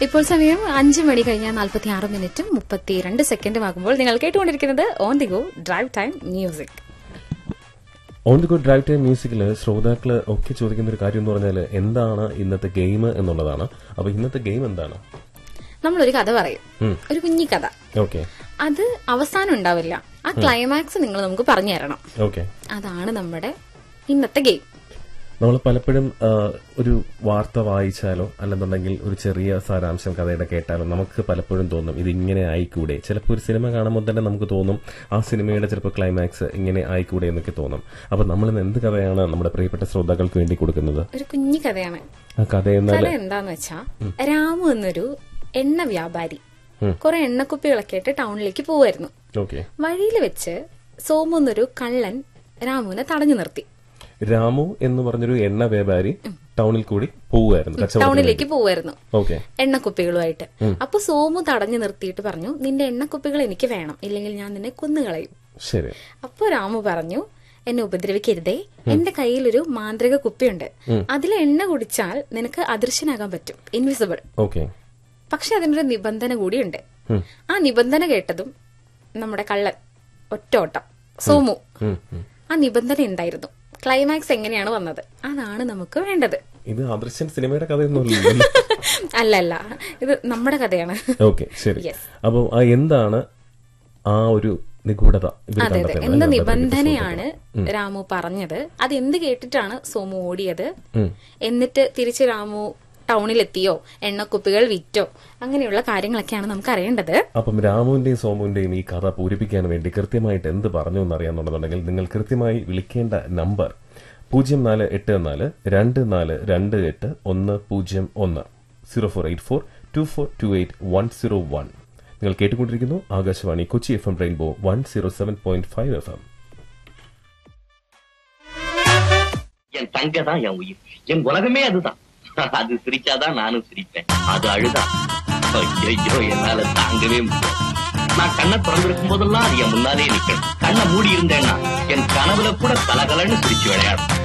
ഇപ്പോൾ സമയം അഞ്ച് മണി കഴിഞ്ഞ നാൽപ്പത്തി ആറ് മിനിറ്റും മുപ്പത്തിരണ്ട് സെക്കൻഡും ആകുമ്പോൾ നിങ്ങൾ കേട്ടുകൊണ്ടിരിക്കുന്നത് on the go drive time music on the good drive time മ്യൂസിക്കിൽ ശ്രോതാക്കൾ ഒക്കെ ചോദിക്കുന്ന ഒരു കാര്യം എന്ന് പറഞ്ഞാൽ എന്താണ് ഇന്നത്തെ ഗെയിം എന്നുള്ളതാണ് അപ്പൊ ഇന്നത്തെ ഗെയിം എന്താണ് നമ്മളൊരു കഥ പറയും ഉം. ഒരു കുഞ്ഞി കഥ ഓക്കെ അത് അവസാനം ഉണ്ടാവില്ല ആ ക്ലൈമാക്സ് നിങ്ങൾ നമുക്ക് പറഞ്ഞു തരണം ഓക്കെ അതാണ് നമ്മുടെ ഇന്നത്തെ ഗെയിം നമ്മൾ പലപ്പോഴും ആ, ഒരു വാർത്ത വായിച്ചാലോ അല്ലെന്നുണ്ടെങ്കിൽ ഒരു ചെറിയ സാരാംശം കഥയുടെ കേട്ടാലോ നമുക്ക് പലപ്പോഴും തോന്നും ഇത് ഇങ്ങനെ ആയിക്കൂടെ ചിലപ്പോൾ ഒരു സിനിമ കാണുമ്പോൾ തന്നെ നമുക്ക് തോന്നും ആ സിനിമയുടെ ചിലപ്പോൾ ക്ലൈമാക്സ് ഇങ്ങനെ ആയിക്കൂടെ എന്നൊക്കെ തോന്നും അപ്പൊ നമ്മൾ ഇന്ന് എന്ത് കഥയാണ് നമ്മുടെ പ്രിയപ്പെട്ട ശ്രോതാക്കൾക്ക് വേണ്ടി കൊടുക്കുന്നത് ഒരു കുഞ്ഞി കഥയാണ് ആ കഥ എന്നാൽ കഥ എന്താന്ന് വെച്ചാ രാമു എന്നൊരു എണ്ണ വ്യാപാരി കുറെ എണ്ണക്കുപ്പികളൊക്കെ ആയിട്ട് ടൗണിലേക്ക് പോവായിരുന്നു ഓക്കെ വഴിയിൽ വെച്ച് സോമു എന്നൊരു കള്ളൻ രാമുവിനെ തടഞ്ഞു നിർത്തി രാമു എന്ന് പറഞ്ഞൊരു എണ്ണ വ്യാപാരി ടൗണിൽ കൂടി പോവുമായിരുന്നു കച്ചവടത്തിന് ടൗണിലേക്ക് പോവായിരുന്നു ഓക്കെ എണ്ണക്കുപ്പികളുമായിട്ട് അപ്പൊ സോമു തടഞ്ഞു നിർത്തിയിട്ട് പറഞ്ഞു നിന്റെ എണ്ണക്കുപ്പികൾ എനിക്ക് വേണം ഇല്ലെങ്കിൽ ഞാൻ നിന്നെ കൊന്നുകളയും ശരി അപ്പൊ രാമു പറഞ്ഞു എന്നെ ഉപദ്രവിക്കരുതേ എന്റെ കയ്യിൽ ഒരു മാന്ത്രിക കുപ്പിയുണ്ട് അതിൽ എണ്ണ കുടിച്ചാൽ നിനക്ക് അദൃശ്യനാകാൻ പറ്റും ഇൻവിസിബിൾ ഓക്കെ പക്ഷെ അതിനൊരു നിബന്ധന കൂടിയുണ്ട് ആ നിബന്ധന കേട്ടതും നമ്മുടെ കള്ളൻ ഒറ്റ ഓട്ടം സോമു ആ നിബന്ധന ഉണ്ടായിരുന്നു ക്ലൈമാക്സ് എങ്ങനെയാണ് വന്നത് അതാണ് നമുക്ക് വേണ്ടത് ഇത് അദൃശ്യൻ സിനിമയുടെ കഥയൊന്നുമില്ലല്ലോ അല്ല അല്ല ഇത് നമ്മുടെ കഥയാണ് ഓക്കെ ശരി Yes. അപ്പൊ ആ എന്താണ് ആ ഒരു നിഗൂഢത ഇവര് അതെ അതെ കണ്ടെത്തുന്നത് എന്ത് അല്ലേ? നിബന്ധനയാണ് രാമു പറഞ്ഞത് അത് എന്ത് കേട്ടിട്ടാണ് സോമു ഓടിയത് എന്നിട്ട് തിരിച്ച് രാമു ടൗണിലെത്തിയോ എണ്ണക്കുപ്പികൾ വിറ്റോ അങ്ങനെയുള്ള കാര്യങ്ങളൊക്കെയാണ് നമുക്ക് അറിയേണ്ടത് അപ്പം രാമുവിന്റെയും സോമുവിന്റെയും ഈ കഥ പൂരിപ്പിക്കാൻ വേണ്ടി കൃത്യമായിട്ട് എന്ത് പറഞ്ഞു എന്ന് അറിയാന്നുണ്ടെന്നുണ്ടെങ്കിൽ നിങ്ങൾ കൃത്യമായി വിളിക്കേണ്ട നമ്പർ പൂജ്യം നാല് എട്ട് നാല് രണ്ട് നാല് രണ്ട് എട്ട് ഒന്ന് പൂജ്യം ഒന്ന് zero four eight four two four two eight one zero one നിങ്ങൾ കേട്ടുകൊണ്ടിരിക്കുന്നു Akashvani Kochi F M rainbow one zero seven point five F M என் தங்க தான் என் உயிர் என் உலகமே அதுதான் அது சிரிச்சாதான் நானும் சிரிப்பேன் அது அழுதா ஐயோ என்னால தாங்கவே முடியாது நான் கண்ணை திறந்திருக்கும் போதெல்லாம் அது என் முன்னாலே நிக்கணும் கண்ணை மூடி இருந்தேன்னா என் கனவுல கூட கலகலன்னு சிரிச்சு விளையாடும்